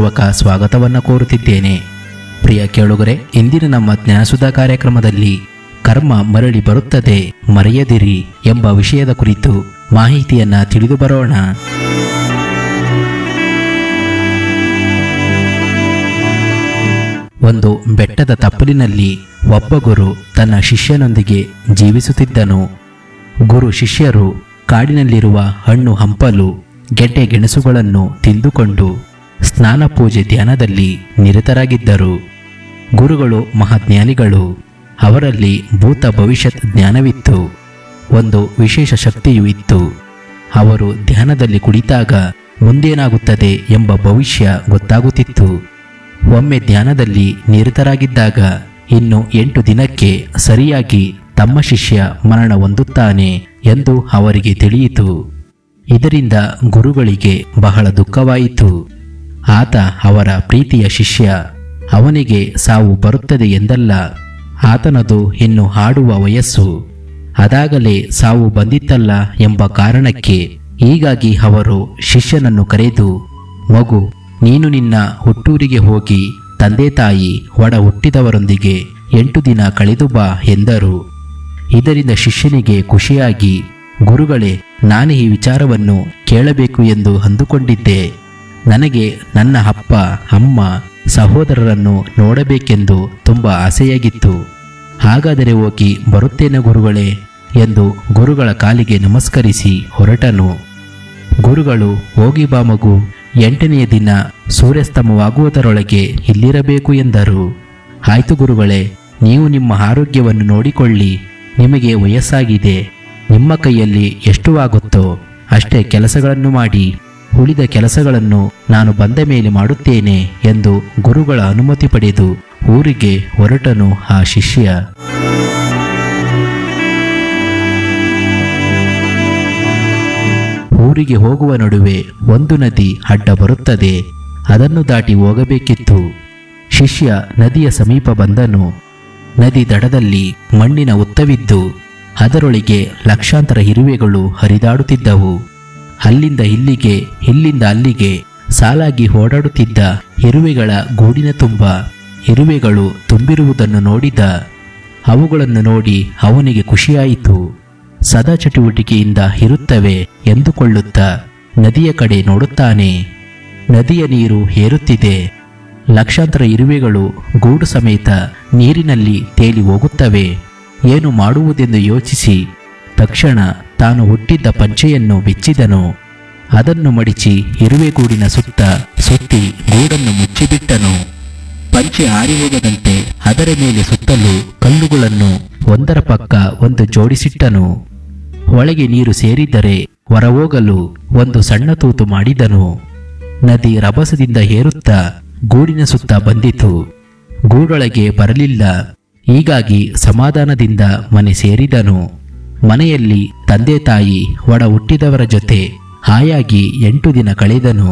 ಪ್ರೀತಿಪೂರ್ವಕ ಸ್ವಾಗತವನ್ನು ಕೋರುತ್ತಿದ್ದೇನೆ ಪ್ರಿಯ ಕೇಳುಗರೆ ಇಂದಿನ ನಮ್ಮ ಜ್ಞಾನಸುಧಾ ಕಾರ್ಯಕ್ರಮದಲ್ಲಿ ಕರ್ಮ ಮರಳಿ ಬರುತ್ತದೆ ಮರೆಯದಿರಿ ಎಂಬ ವಿಷಯದ ಕುರಿತು ಮಾಹಿತಿಯನ್ನ ತಿಳಿದು ಬರೋಣ ಒಂದು ಬೆಟ್ಟದ ತಪ್ಪಲಿನಲ್ಲಿ ಒಬ್ಬ ಗುರು ತನ್ನ ಶಿಷ್ಯನೊಂದಿಗೆ ಜೀವಿಸುತ್ತಿದ್ದನು ಗುರು ಶಿಷ್ಯರು ಕಾಡಿನಲ್ಲಿರುವ ಹಣ್ಣು ಹಂಪಲು ಗೆಡ್ಡೆ ಗೆಣಸುಗಳನ್ನು ತಿಂದುಕೊಂಡು ಸ್ನಾನ ಪೂಜೆ ಧ್ಯಾನದಲ್ಲಿ ನಿರತರಾಗಿದ್ದರು ಗುರುಗಳು ಮಹಾಜ್ಞಾನಿಗಳು ಅವರಲ್ಲಿ ಭೂತ ಭವಿಷ್ಯತ್ ಜ್ಞಾನವಿತ್ತು ಒಂದು ವಿಶೇಷ ಶಕ್ತಿಯೂ ಇತ್ತು ಅವರು ಧ್ಯಾನದಲ್ಲಿ ಕುಳಿತಾಗ ಮುಂದೇನಾಗುತ್ತದೆ ಎಂಬ ಭವಿಷ್ಯ ಗೊತ್ತಾಗುತ್ತಿತ್ತು ಒಮ್ಮೆ ಧ್ಯಾನದಲ್ಲಿ ನಿರತರಾಗಿದ್ದಾಗ ಇನ್ನು ಎಂಟು ದಿನಕ್ಕೆ ಸರಿಯಾಗಿ ತಮ್ಮ ಶಿಷ್ಯ ಮರಣ ಹೊಂದುತ್ತಾನೆ ಎಂದು ಅವರಿಗೆ ತಿಳಿಯಿತು ಇದರಿಂದ ಗುರುಗಳಿಗೆ ಬಹಳ ದುಃಖವಾಯಿತು ಆತ ಅವರ ಪ್ರೀತಿಯ ಶಿಷ್ಯ ಅವನಿಗೆ ಸಾವು ಬರುತ್ತದೆ ಎಂದಲ್ಲ ಆತನದು ಇನ್ನು ಹಾಡುವ ವಯಸ್ಸು ಅದಾಗಲೇ ಸಾವು ಬಂದಿತ್ತಲ್ಲ ಎಂಬ ಕಾರಣಕ್ಕೆ ಹೀಗಾಗಿ ಅವರು ಶಿಷ್ಯನನ್ನು ಕರೆದು ಮಗು ನೀನು ನಿನ್ನ ಹುಟ್ಟೂರಿಗೆ ಹೋಗಿ ತಂದೆ ತಾಯಿ ಒಡ ಹುಟ್ಟಿದವರೊಂದಿಗೆ ಎಂಟು ದಿನ ಕಳೆದು ಬಾ ಎಂದರು ಇದರಿಂದ ಶಿಷ್ಯನಿಗೆ ಖುಷಿಯಾಗಿ ಗುರುಗಳೇ ನಾನು ಈ ವಿಚಾರವನ್ನು ಕೇಳಬೇಕು ಎಂದು ಅಂದುಕೊಂಡಿದ್ದೆ ನನಗೆ ನನ್ನ ಅಪ್ಪ ಅಮ್ಮ ಸಹೋದರರನ್ನು ನೋಡಬೇಕೆಂದು ತುಂಬ ಆಸೆಯಾಗಿತ್ತು ಹಾಗಾದರೆ ಹೋಗಿ ಬರುತ್ತೇನೆ ಗುರುಗಳೇ ಎಂದು ಗುರುಗಳ ಕಾಲಿಗೆ ನಮಸ್ಕರಿಸಿ ಹೊರಟನು ಗುರುಗಳು ಹೋಗಿ ಬಾ ಮಗು ಎಂಟನೆಯ ದಿನ ಸೂರ್ಯಾಸ್ತಮವಾಗುವುದರೊಳಗೆ ಇಲ್ಲಿರಬೇಕು ಎಂದರು ಆಯ್ತು ಗುರುಗಳೇ ನೀವು ನಿಮ್ಮ ಆರೋಗ್ಯವನ್ನು ನೋಡಿಕೊಳ್ಳಿ ನಿಮಗೆ ವಯಸ್ಸಾಗಿದೆ ನಿಮ್ಮ ಕೈಯಲ್ಲಿ ಎಷ್ಟು ಆಗುತ್ತೋ ಅಷ್ಟೇ ಕೆಲಸಗಳನ್ನು ಮಾಡಿ ಉಳಿದ ಕೆಲಸಗಳನ್ನು ನಾನು ಬಂದ ಮೇಲೆ ಮಾಡುತ್ತೇನೆ ಎಂದು ಗುರುಗಳ ಅನುಮತಿ ಪಡೆದು ಊರಿಗೆ ಹೊರಟನು ಆ ಶಿಷ್ಯ ಊರಿಗೆ ಹೋಗುವ ನಡುವೆ ಒಂದು ನದಿ ಅಡ್ಡ ಬರುತ್ತದೆ ಅದನ್ನು ದಾಟಿ ಹೋಗಬೇಕಿತ್ತು ಶಿಷ್ಯ ನದಿಯ ಸಮೀಪ ಬಂದನು ನದಿ ದಡದಲ್ಲಿ ಮಣ್ಣಿನ ಉತ್ತವಿದ್ದು ಅದರೊಳಗೆ ಲಕ್ಷಾಂತರ ಇರುವೆಗಳು ಹರಿದಾಡುತ್ತಿದ್ದವು ಅಲ್ಲಿಂದ ಇಲ್ಲಿಗೆ ಇಲ್ಲಿಂದ ಅಲ್ಲಿಗೆ ಸಾಲಾಗಿ ಓಡಾಡುತ್ತಿದ್ದ ಇರುವೆಗಳ ಗೂಡಿನ ತುಂಬ ಇರುವೆಗಳು ತುಂಬಿರುವುದನ್ನು ನೋಡಿದ ಅವುಗಳನ್ನು ನೋಡಿ ಅವನಿಗೆ ಖುಷಿಯಾಯಿತು ಸದಾ ಚಟುವಟಿಕೆಯಿಂದ ಇರುತ್ತವೆ ಎಂದುಕೊಳ್ಳುತ್ತಾ ನದಿಯ ಕಡೆ ನೋಡುತ್ತಾನೆ ನದಿಯ ನೀರು ಏರುತ್ತಿದೆ ಲಕ್ಷಾಂತರ ಇರುವೆಗಳು ಗೂಡು ಸಮೇತ ನೀರಿನಲ್ಲಿ ತೇಲಿ ಹೋಗುತ್ತವೆ ಏನು ಮಾಡುವುದೆಂದು ಯೋಚಿಸಿ ತಕ್ಷಣ ತಾನು ಹುಟ್ಟಿದ್ದ ಪಂಚೆಯನ್ನು ಬಿಚ್ಚಿದನು ಅದನ್ನು ಮಡಿಚಿ ಇರುವೆಗೂಡಿನ ಸುತ್ತ ಸುತ್ತಿ ಗೂಡನ್ನು ಮುಚ್ಚಿಬಿಟ್ಟನು ಪಂಚೆ ಹಾರಿ ಹೋಗದಂತೆ ಅದರ ಮೇಲೆ ಸುತ್ತಲೂ ಕಲ್ಲುಗಳನ್ನು ಒಂದರ ಪಕ್ಕ ಒಂದು ಜೋಡಿಸಿಟ್ಟನು ಒಳಗೆ ನೀರು ಸೇರಿದ್ದರೆ ಹೊರಹೋಗಲು ಒಂದು ಸಣ್ಣ ತೂತು ಮಾಡಿದನು ನದಿ ರಭಸದಿಂದ ಏರುತ್ತಾ ಗೂಡಿನ ಸುತ್ತ ಬಂದಿತು ಗೂಡೊಳಗೆ ಬರಲಿಲ್ಲ ಹೀಗಾಗಿ ಸಮಾಧಾನದಿಂದ ಮನೆ ಸೇರಿದನು ಮನೆಯಲ್ಲಿ ತಂದೆ ತಾಯಿ ಒಡ ಹುಟ್ಟಿದವರ ಜೊತೆ ಹಾಯಾಗಿ ಎಂಟು ದಿನ ಕಳೆದನು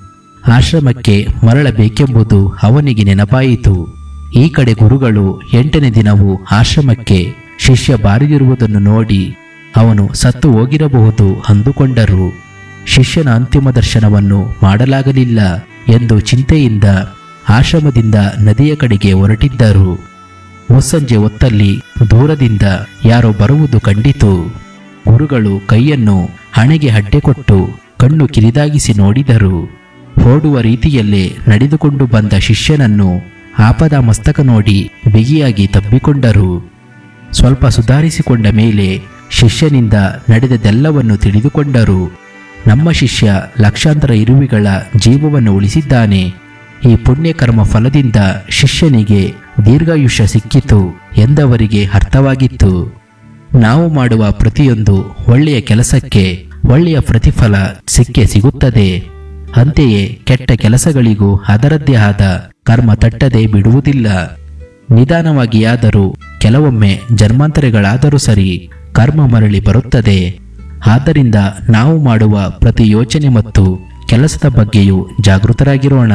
ಆಶ್ರಮಕ್ಕೆ ಮರಳಬೇಕೆಂಬುದು ಅವನಿಗೆ ನೆನಪಾಯಿತು ಈ ಕಡೆ ಗುರುಗಳು ಎಂಟನೇ ದಿನವೂ ಆಶ್ರಮಕ್ಕೆ ಶಿಷ್ಯ ಬಾರಿದಿರುವುದನ್ನು ನೋಡಿ ಅವನು ಸತ್ತು ಹೋಗಿರಬಹುದು ಅಂದುಕೊಂಡರು ಶಿಷ್ಯನ ಅಂತಿಮ ದರ್ಶನವನ್ನು ಮಾಡಲಾಗಲಿಲ್ಲ ಎಂದು ಚಿಂತೆಯಿಂದ ಆಶ್ರಮದಿಂದ ನದಿಯ ಕಡೆಗೆ ಹೊರಟಿದ್ದರು ಮುಸ್ಸಂಜೆ ಹೊತ್ತಲ್ಲಿ ದೂರದಿಂದ ಯಾರೋ ಬರುವುದು ಕಂಡಿತು ಗುರುಗಳು ಕೈಯನ್ನು ಹಣೆಗೆ ಅಡ್ಡೆ ಕೊಟ್ಟು ಕಣ್ಣು ಕಿರಿದಾಗಿಸಿ ನೋಡಿದರು ಓಡುವ ರೀತಿಯಲ್ಲೇ ನಡೆದುಕೊಂಡು ಬಂದ ಶಿಷ್ಯನನ್ನು ಆಪದ ಮಸ್ತಕ ನೋಡಿ ಬಿಗಿಯಾಗಿ ತಬ್ಬಿಕೊಂಡರು ಸ್ವಲ್ಪ ಸುಧಾರಿಸಿಕೊಂಡ ಮೇಲೆ ಶಿಷ್ಯನಿಂದ ನಡೆದದೆಲ್ಲವನ್ನು ತಿಳಿದುಕೊಂಡರು ನಮ್ಮ ಶಿಷ್ಯ ಲಕ್ಷಾಂತರ ಇರುವಿಗಳ ಜೀವವನ್ನು ಉಳಿಸಿದ್ದಾನೆ ಈ ಪುಣ್ಯಕರ್ಮ ಫಲದಿಂದ ಶಿಷ್ಯನಿಗೆ ದೀರ್ಘಾಯುಷ್ಯ ಸಿಕ್ಕಿತು ಎಂದವರಿಗೆ ಅರ್ಥವಾಗಿತ್ತು ನಾವು ಮಾಡುವ ಪ್ರತಿಯೊಂದು ಒಳ್ಳೆಯ ಕೆಲಸಕ್ಕೆ ಒಳ್ಳೆಯ ಪ್ರತಿಫಲ ಸಿಕ್ಕೇ ಸಿಗುತ್ತದೆ ಅಂತೆಯೇ ಕೆಟ್ಟ ಕೆಲಸಗಳಿಗೂ ಅದರದ್ದೇ ಆದ ಕರ್ಮ ತಟ್ಟದೆ ಬಿಡುವುದಿಲ್ಲ ನಿಧಾನವಾಗಿಯಾದರೂ ಕೆಲವೊಮ್ಮೆ ಜನ್ಮಾಂತರಗಳಾದರೂ ಸರಿ ಕರ್ಮ ಮರಳಿ ಬರುತ್ತದೆ ಆದ್ದರಿಂದ ನಾವು ಮಾಡುವ ಪ್ರತಿ ಯೋಚನೆ ಮತ್ತು ಕೆಲಸದ ಬಗ್ಗೆಯೂ ಜಾಗೃತರಾಗಿರೋಣ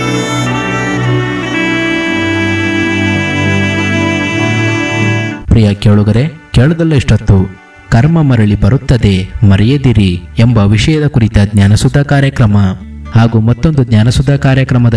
ಪ್ರಿಯ ಕೇಳುಗರೆ ಕೇಳದಲ್ಲ ಇಷ್ಟೊತ್ತು ಕರ್ಮ ಮರಳಿ ಬರುತ್ತದೆ ಮರೆಯದಿರಿ ಎಂಬ ವಿಷಯದ ಕುರಿತ ಜ್ಞಾನಸುಧಾ ಕಾರ್ಯಕ್ರಮ ಹಾಗೂ ಮತ್ತೊಂದು ಜ್ಞಾನಸುಧಾ ಕಾರ್ಯಕ್ರಮದ